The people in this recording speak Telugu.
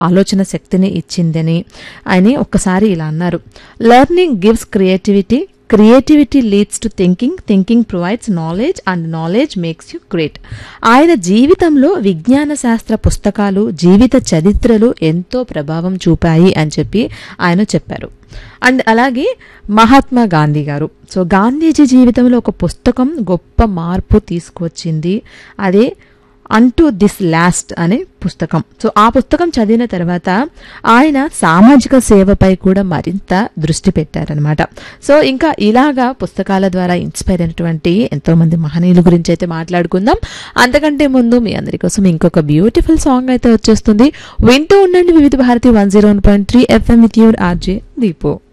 ఆలోచన శక్తిని ఇచ్చిందని అని ఒక్కసారి ఇలా అన్నారు learning gives creativity creativity leads to thinking thinking provides knowledge and knowledge makes you great ఆయన జీవితంలో విజ్ఞాన శాస్త్ర పుస్తకాలు జీవిత చరిత్రలు ఎంతో ప్రభావం చూపాయి అని చెప్పి ఆయన చెప్పారు అండ్ అలాగే మహాత్మా గాంధీ గారు సో గాంధీజీ జీవితంలో ఒక పుస్తకం గొప్ప మార్పు తీసుకువచ్చింది అదే అంటూ దిస్ లాస్ట్ అనే పుస్తకం సో ఆ పుస్తకం చదివిన తర్వాత ఆయన సామాజిక సేవపై కూడా మరింత దృష్టి పెట్టారనమాట సో ఇంకా ఇలాగా పుస్తకాల ద్వారా ఇన్స్పైర్ అయినటువంటి ఎంతోమంది మహనీయుల గురించి అయితే మాట్లాడుకుందాం అంతకంటే ముందు మీ అందరి కోసం ఇంకొక బ్యూటిఫుల్ సాంగ్ అయితే వచ్చేస్తుంది వింటూ ఉండండి Vividh Bharati one zero one point three FM with your RJ దీపో